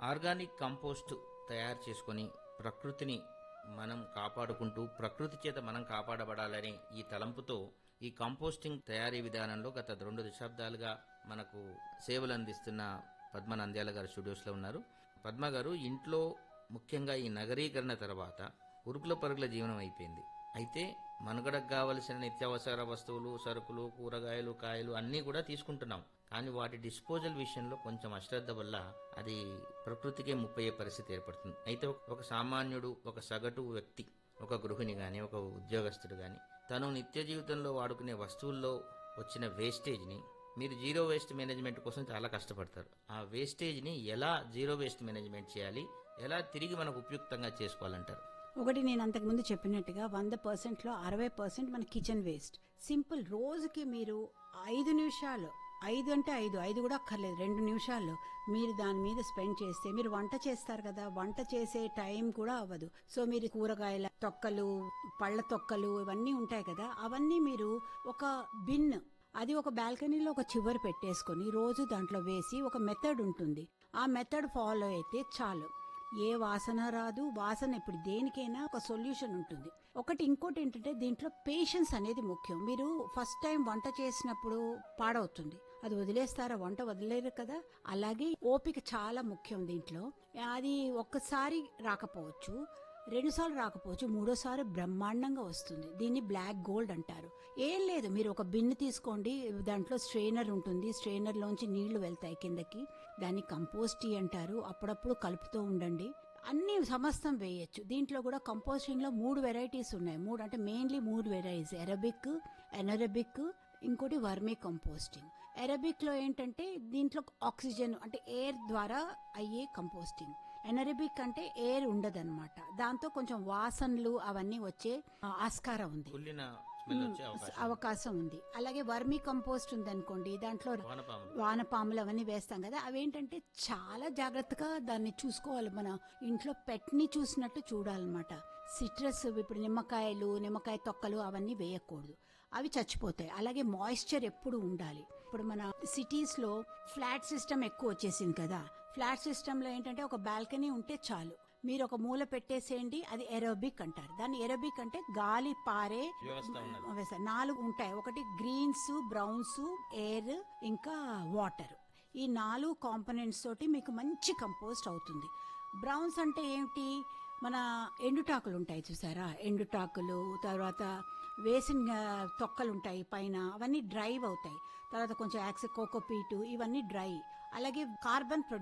organic compost తయారు చేసుకొని ప్రకృతిని మనం కాపాడుకుంటూ ప్రకృతి చేత మనం కాపాడబడాలనే ఈ తలంపుతో ఈ కంపోస్టింగ్ తయారీ విధానంలో గత రెండు దశాబ్దాలుగా మనకు సేవలు అందిస్తున్న పద్మ నంద్యాల గారు స్టూడియోస్లో ఉన్నారు పద్మ గారు ఇంట్లో ముఖ్యంగా ఈ నగరీకరణ తర్వాత ఉరుకుల పరుగుల జీవనం అయిపోయింది అయితే మనుగడకు కావలసిన నిత్యావసర వస్తువులు సరుకులు కూరగాయలు కాయలు అన్నీ కూడా తీసుకుంటున్నాం కానీ వాటి డిస్పోజల్ విషయంలో కొంచెం అశ్రద్ధ వల్ల అది ప్రకృతికే ముప్పయ్యే పరిస్థితి ఏర్పడుతుంది అయితే ఒక- ఒక సామాన్యుడు ఒక సగటు వ్యక్తి ఒక గృహిణి కానీ ఒక ఉద్యోగస్తుడు కానీ తను నిత్య జీవితంలో వాడుకునే వస్తువుల్లో వచ్చిన వేస్టేజ్ని మీరు జీరో వేస్ట్ మేనేజ్మెంట్ కోసం చాలా కష్టపడతారు ఆ వేస్టేజ్ని ఎలా జీరో వేస్ట్ మేనేజ్మెంట్ చేయాలి ఎలా తిరిగి మనకు ఉపయుక్తంగా చేసుకోవాలంటారు ఒకటి నేను అంతకుముందు చెప్పినట్టుగా వంద పర్సెంట్లో అరవై పర్సెంట్ మన కిచెన్ వేస్ట్ సింపుల్ రోజుకి మీరు ఐదు నిమిషాలు ఐదు అంటే ఐదు ఐదు కూడా అక్కర్లేదు రెండు నిమిషాల్లో మీరు దాని మీద స్పెండ్ చేస్తే మీరు వంట చేస్తారు కదా వంట చేసే టైం కూడా అవ్వదు సో మీరు కూరగాయల తొక్కలు పళ్ళ తొక్కలు ఇవన్నీ ఉంటాయి కదా అవన్నీ మీరు ఒక బిన్ అది ఒక బాల్కనీలో ఒక చివరి పెట్టేసుకొని రోజు దాంట్లో వేసి ఒక మెథడ్ ఉంటుంది ఆ మెథడ్ ఫాలో అయితే చాలు ఏ వాసన రాదు వాసన ఇప్పుడు దేనికైనా ఒక సొల్యూషన్ ఉంటుంది ఒకటి ఇంకోటి ఏంటంటే దీంట్లో పేషెన్స్ అనేది ముఖ్యం మీరు ఫస్ట్ టైం వంట చేసినప్పుడు పాడవుతుంది అది వదిలేస్తారా వంట వదిలేరు కదా అలాగే ఓపిక చాలా ముఖ్యం దీంట్లో అది ఒక్కసారి రాకపోవచ్చు రెండుసార్లు రాకపోవచ్చు మూడోసారి బ్రహ్మాండంగా వస్తుంది దీన్ని బ్లాక్ గోల్డ్ అంటారు ఏం లేదు మీరు ఒక బిన్ను తీసుకోండి దాంట్లో స్ట్రెయినర్ ఉంటుంది స్ట్రెయినర్ లోంచి నీళ్లు వెళ్తాయి కిందకి దాన్ని కంపోస్ట్ టీ అంటారు అప్పుడప్పుడు కలుపుతూ ఉండండి అన్ని సమస్తం వేయచ్చు దీంట్లో కూడా కంపోస్టింగ్ లో మూడు వెరైటీస్ ఉన్నాయి మూడు అంటే మెయిన్లీ మూడు వెరైటీస్ ఎరబిక్ ఎనరబిక్ ఇంకోటి వర్మీ కంపోస్టింగ్ ఎరబిక్ లో ఏంటంటే దీంట్లో ఆక్సిజన్ అంటే ఎయిర్ ద్వారా అయ్యే కంపోస్టింగ్ ఎనరబిక్ అంటే ఎయిర్ ఉండదన్నమాట దాంతో కొంచెం వాసనలు అవన్నీ వచ్చే ఆ, ఆస్కారం ఉంది కుళ్ళిన స్మెల్ వచ్చే అవకాశం అవకాశం ఉంది అలాగే వర్మీ కంపోస్ట్ ఉంది అనుకోండి దాంట్లో వానపాములు వానపాములు అవన్నీ వేస్తాం కదా అవేంటంటే చాలా జాగ్రత్తగా దాన్ని చూసుకోవాలి మన ఇంట్లో పెట్ ని చూసినట్టు చూడాలన్నమాట సిట్రస్ ఇప్పుడు నిమ్మకాయలు నిమ్మకాయ తొక్కలు అవన్నీ వేయకూడదు అవి చచ్చిపోతాయి అలాగే మాయిశ్చర్ ఎప్పుడు ఉండాలి ఇప్పుడు మన సిటీస్ లో ఫ్లాట్ సిస్టమ్ ఎక్కువ వచ్చేసింది కదా ఫ్లాట్ సిస్టమ్ లో ఏంటంటే ఒక బాల్కనీ ఉంటే చాలు మీరు ఒక మూల పెట్టేసేయండి అది ఎరోబిక్ అంటారు దాన్ని ఎరోబిక్ అంటే గాలి పారే వ్యవస్థ ఉన్నది వ్యవస్థ నాలుగు ఉంటాయి ఒకటి గ్రీన్స్ బ్రౌన్స్ ఎయిర్ ఇంకా వాటర్ ఈ నాలుగు కాంపనెంట్స్ తోటి మీకు మంచి కంపోస్ట్ అవుతుంది బ్రౌన్స్ అంటే ఏమిటి మన ఎండుటాకులు ఉంటాయి చూసారా ఎండుటాకులు తర్వాత వేసిన తొక్కలు ఉంటాయి పైన అవన్నీ డ్రైవ్ అవుతాయి తర్వాత కొంచెం యాక్సె కోకోపీటు ఇవన్నీ డ్రై అలాగే కార్బన్